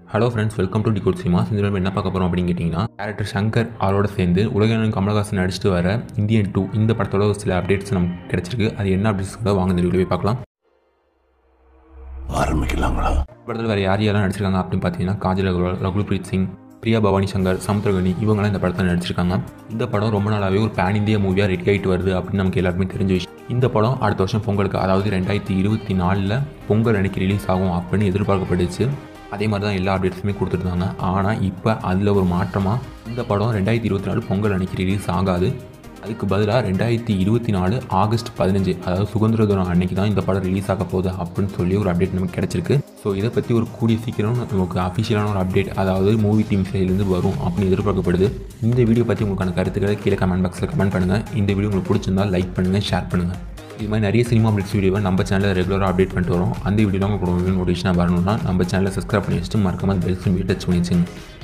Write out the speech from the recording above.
hello friends welcome to decode cinemas இந்த நம்ம என்ன பார்க்க போகிறோம் அப்படின்னு கேட்டிங்கன்னா டேரக்டர் சங்கர் அவரோட சேர்ந்து உலகநாயகன் கமலஹாசன் நடிச்சிட்டு வர இந்தியன் டூ இந்த படத்தோட ஒரு சில அப்டேட்ஸ் நமக்கு கிடச்சிருக்கு அது என்ன அப்டேட்ஸ் கூட வாங்க இந்த வீடியோ போய் பார்க்கலாம் ஆரம்பிக்கலாங்களா படத்தில் வேறு யார் யாரெல்லாம் நடிச்சிருக்காங்க அப்படின்னு பார்த்தீங்கன்னா காஜல் அகர்வால் ரகுல்பிரீத் சிங் பிரியா பவானி சங்கர் சமுத்திரகனி இவங்களாம் இந்த படத்தில் நடிச்சிருக்காங்க இந்த படம் ரொம்ப நாளாகவே ஒரு பேன் இந்தியா மூவியாக ரெடி ஆகிட்டு வருது அப்படின்னு நமக்கு எல்லாருக்குமே தெரிஞ்ச விஷயம் இந்த படம் அடுத்த வருஷம் பொங்கலுக்கு அதாவது ரெண்டாயிரத்தி இருபத்தி நாலில் பொங்கல் அன்னைக்கு ரிலீஸ் ஆகும் அப்படின்னு எதிர்பார்க்கப்படுச்சு அதே மாதிரி தான் எல்லா அப்டேட்ஸுமே கொடுத்துருந்தாங்க ஆனால் இப்போ அதில் ஒரு மாற்றமாக இந்த படம் ரெண்டாயிரத்தி இருபத்தி நாலு பொங்கல் அன்னைக்கு ரிலீஸ் ஆகாது அதுக்கு பதிலாக ரெண்டாயிரத்தி இருபத்தி நாலு ஆகஸ்ட் பதினஞ்சு அதாவது சுதந்திர தினம் அன்னைக்கு தான் இந்த படம் ரிலீஸ் ஆக போகுது அப்படின்னு சொல்லி ஒரு அப்டேட் நமக்கு கிடச்சிருக்கு ஸோ இதை பற்றி ஒரு கூடிய சீக்கிரம் நமக்கு அஃபிஷியலான ஒரு அப்டேட் அதாவது மூவி டீம் சைட்லேருந்து வரும் அப்படின்னு எதிர்பார்க்கப்படுது இந்த வீடியோ பற்றி உங்களுக்கான கருத்துக்களை கீழே கமெண்ட் பாக்ஸில் கமெண்ட் பண்ணுங்கள் இந்த வீடியோ உங்களுக்கு பிடிச்சிருந்தா லைக் பண்ணுங்கள் ஷேர் பண்ணுங்கள் இது மாதிரி நிறைய சினிமா அப்டேட்ஸ் வீடியோவை நம்ம சேனலில் ரெகுலராக அப்டேட் பண்ணிட்டு வரோம் அந்த வீடியோலாம் உங்களுக்கு நோட்டிஃபிகேஷனாக வரணும்னா நம்ம சேனலை சப்ஸ்கிரைப் பண்ணி வச்சுட்டு மறக்காம பெல் சிம் டச் பண்ணி வச்சுங்க